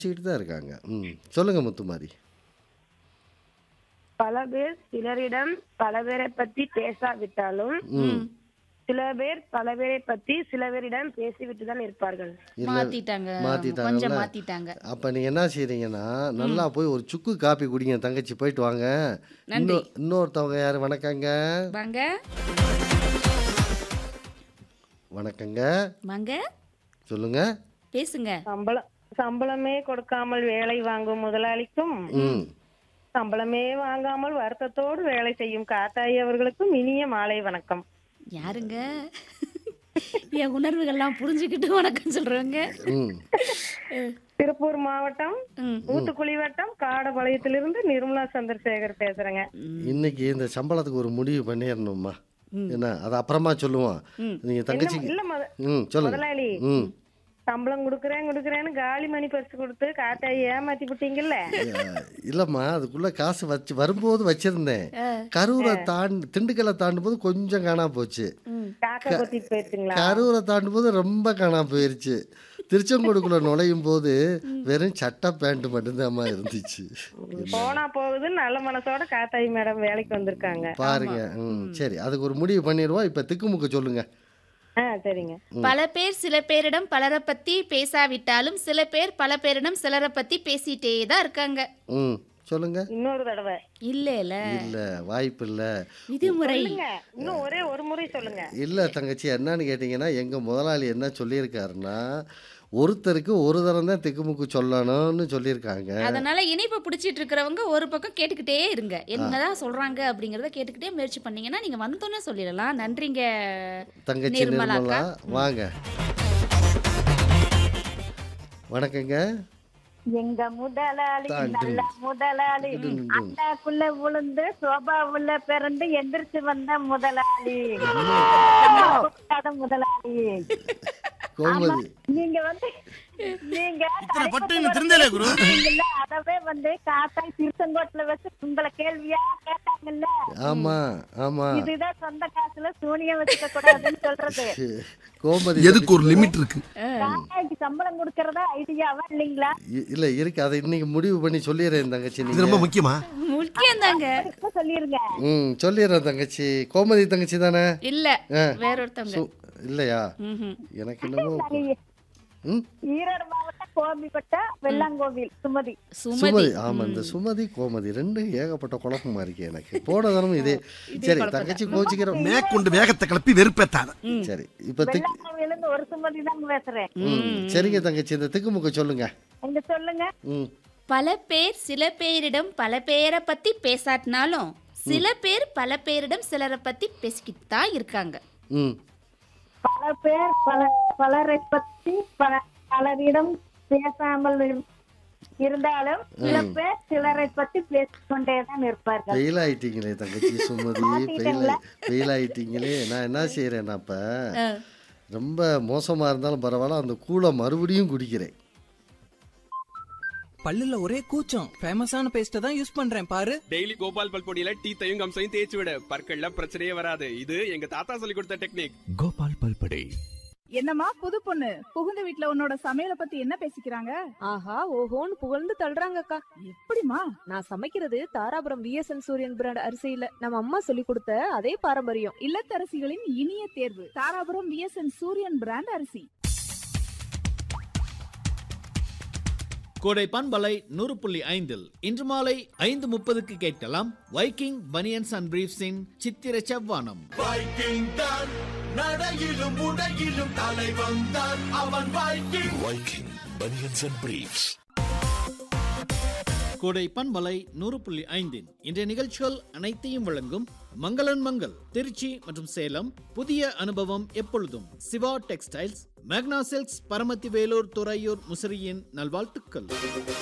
வச்சுக்கிட்டு தான் இருக்காங்க ம் சொல்லுங்க முத்துமாரி பல பேர் சிலரிடம் பல பேரை பத்தி பேசாவிட்டாலும் ம் சில பேர் பல பேரை பத்தி சில பேரிடம் பேசிவிட்டு தான் இருப்பார்கள் இல்ல மாத்திட்டாங்க மாத்திட்டாங்கல்ல? கொஞ்சம் மாத்திட்டாங்க அப்போ நீங்கள் என்ன செய்றீங்கன்னா நல்லா போய் ஒரு சுக்கு காப்பி குடிங்க தங்கச்சி போயிட்டு வாங்க நன்றி. இன்னொ இன்னொருத்தவங்க யார் வணக்கங்க வாங்க வணக்கங்க வாங்க சொல்லுங்க பேசுங்க சம்பளம் சம்பளமே கொடுக்காமல் வேலை வாங்கும் முதலாளிக்கும் ம் சம்பளமே வாங்காமல் வருத்தத்தோடு வேலை செய்யும் காத்தாயி அவர்களுக்கும் இனிய மாலை வணக்கம் யாருங்க என் உணர்வுகள்லாம் புரிஞ்சுக்கிட்டு வணக்கம் சொல்றவங்க ம் திருப்பூர் மாவட்டம் ம். ஊத்துக்குளி வட்டம் காடபாளையத்திலிருந்து நிர்மலா சந்திரசேகர் பேசுறேங்க இன்னைக்கு இந்த சம்பளத்துக்கு ஒரு முடிவு பண்ணிடணும்மா என்ன அது அப்புறமா சொல்லுவோம் நீங்கள் தங்கச்சிக்கு இல்ல முத ம் சொல்லுங்க முதலாளி ம் சம்பளம் கொடுக்குறேன் கொடுக்குறேன்னு காலி மணி பரிசு கொடுத்து காத்தாயி ஏமாத்தி விட்டீங்கல்ல அஹ், இல்லம்மா அதுக்குள்ள காசு வச்சு வரும்போது வச்சிருந்தேன் கரூரை தாண்டி திண்டுக்கல்லை தாண்டும் போது கொஞ்சம் காணாம போச்சு காக்கா கொத்திட்டு போயிருச்சுங்களா கரூரை தாண்டும் போது ரொம்ப காணாம போயிருச்சு திருச்செங்கோடுக்குள்ள நுழையும் போது வெறும் சட்டை பேண்ட் மட்டும்தாம்மா இருந்துச்சு போனா போகுதுன்னு நல்ல மனசோட காத்தாயி மேடம் வேலைக்கு வந்திருக்காங்க பாருங்க ம் சரி அதுக்கு ஒரு முடிவு பண்ணிடுவோம் இப்போ திக்குமுக்கு சொல்லுங்க ஆ சரிங்க பல பேர் சில பேரிடம் பலரை பத்தி பேசாவிட்டாலும் சில பேர் பல பேரிடம் சிலரை பத்தி பேசிட்டே தான் இருக்காங்க ம் சொல்லுங்க இன்னொரு தடவை இல்ல இல்ல இல்ல வாய்ப்பு இல்ல விதிமுறை சொல்லுங்க இன்னும் ஒரே ஒரு முறை சொல்லுங்க இல்ல தங்கச்சி என்னன்னு கேட்டிங்கன்னா எங்க முதலாளி என்ன சொல்லியிருக்காருன்னா ஒருத்தருக்கு ஒரு தரம் தான் திக்குமுக்கு சொல்லணும்னு சொல்லியிருக்காங்க அதனால இணைப்பை பிடிச்சிட்டு இருக்கிறவங்க ஒரு பக்கம் கேட்டுக்கிட்டே இருங்க என்னதான் சொல்றாங்க அப்படிங்கறத கேட்டுக்கிட்டே முயற்சி பண்ணீங்கன்னா நீங்க வந்தோன்னே சொல்லிடலாம் நன்றிங்க தங்கச்சி நிர்மலா நிர்மலா வாங்க வணக்கங்க எங்க முதலாளி தாண்டி. நல்ல முதலாளி அண்டாக்குள்ள விழுந்து சோபா உள்ள பிறந்து எந்திரிச்சு வந்த முதலாளி கூப்பிடாத முதலாளி கோமதி நீங்க வந்து நீங்க இத்தனை பட்டு இன்னும் திருந்தலே குரு நீங்கல்ல, அதவே வந்து காத்தாய் திருச்செங்கோட்டுல வச்சு உங்களை கேள்வியா கேட்டாங்கல்ல ஆமா ஆமா இதுதான் சொந்த காசுல சூனியம் வச்சுக்க கூடாதுன்னு சொல்றது கோமதி எதுக்கு ஒரு லிமிட் இருக்கு காத்தாய்க்கு சம்பளம் கொடுக்கறதா ஐடியாவா இல்லைங்களா இ- இல்ல இருக்கு அதை இன்னைக்கு முடிவு பண்ணி சொல்லிடுறேன் தங்கச்சி இது நீங்க ரொம்ப முக்கியமா முக்கியம் தாங்க இப்ப சொல்லிருங்க ம் சொல்லிடுறேன் தங்கச்சி கோமதி தங்கச்சி தானே இல்ல ஆ. வேற ஒருத்தவங்க சு- இல்லையா ம்ஹும். எனக்கு என்னமோ நாங்க ம் ஈரோடு மாவட்டம் கோபிப்பட்ட வெள்ளாங்கோவில் சுமதி சுமதி சுமதி ஆமா இந்த சுமதி கோமதி ரெண்டும் ஏகப்பட்ட குழப்பமா இருக்கு எனக்கு போன தரம் இதே சரி தங்கச்சி கோச்சிக்கிற மேற்கொண்டு வேகத்தை கிளப்பி வெறுப்பேத்தாத சரி இப்ப திக்கு வெள்ளாங்கோவிலிருந்து ஒரு சுமதி தான் பேசுறேன் ம் சரிங்க தங்கச்சி இந்த திக்குமுக்க சொல்லுங்க இங்க சொல்லுங்க ம் பல பேர் சில பேரிடம் பல பேரை பத்தி பேசாட்டினாலும் சில பேர் பல பேரிடம் சிலரை பத்தி பேசிக்கிட்டு தான் இருக்காங்க ம் பல பேர் பல பலரை பற்றி பல பலரிடம் பேசாமல் இரு- இருந்தாலும் சில பேர் சிலரை பற்றி பேசிக்கொண்டே தான் இருப்பார்கள் ஃபெயில் ஆயிட்டீங்களே தங்கச்சி சுமதி ஃபெயில் ஃபெயில் ஆயிட்டீங்களே நான் என்ன செய்யறேன் அப்ப ரொம்ப மோசமா இருந்தாலும் பரவாயில்ல அந்த கூழை மறுபடியும் குடிக்கிறேன் பல்லுல ஒரே கூச்சம் ஃபேமஸான பேஸ்ட தான் யூஸ் பண்றேன் பாரு டெய்லி கோபால் பல் பொடியில டீத்தையும் கம்சையும் தேய்ச்சி விட பற்கள்ல பிரச்சனையே வராது இது எங்க தாத்தா சொல்லி கொடுத்த டெக்னிக் கோபால் பல்படை என்னம்மா புது பொண்ணு புகுந்த வீட்ல உன்னோட சமையல பத்தி என்ன பேசிக்கிறாங்க ஆஹா ஓஹோன்னு புகழ்ந்து தள்ளுறாங்கக்கா எப்படிமா நான் சமைக்கிறது தாராபுரம் விஎஸ்என் சூரியன் பிராண்ட் அரிசியில நம்ம அம்மா சொல்லி கொடுத்த அதே பாரம்பரியம் இல்லத்தரசிகளின் இனிய தேர்வு தாராபுரம் விஎஸ்என் சூரியன் பிராண்ட் அரிசி கோடை பண்பலை நூறு புள்ளி ஐந்தில் இன்று மாலை ஐந்து முப்பதுக்கு கேட்கலாம் வைக்கிங் பனியன்ஸ் அண்ட் பிரீஃப்ஸின் சித்திர செவ்வானம் வைக்கிங் தான் நடையிலும் உடையிலும் தலை வந்தான் அவன் Viking Viking banians and briefs கோடை பண்பலை நூறு புள்ளி ஐந்தின் இன்றைய நிகழ்ச்சிகள் அனைத்தையும் வழங்கும் மங்களன் மங்கள் திருச்சி மற்றும் சேலம் புதிய அனுபவம் எப்பொழுதும் சிவா டெக்ஸ்டைல்ஸ் மேக்னா சில்க்ஸ் பரமத்தி வேலூர் துறையூர் முசிறியின் நல்வாழ்த்துக்கள்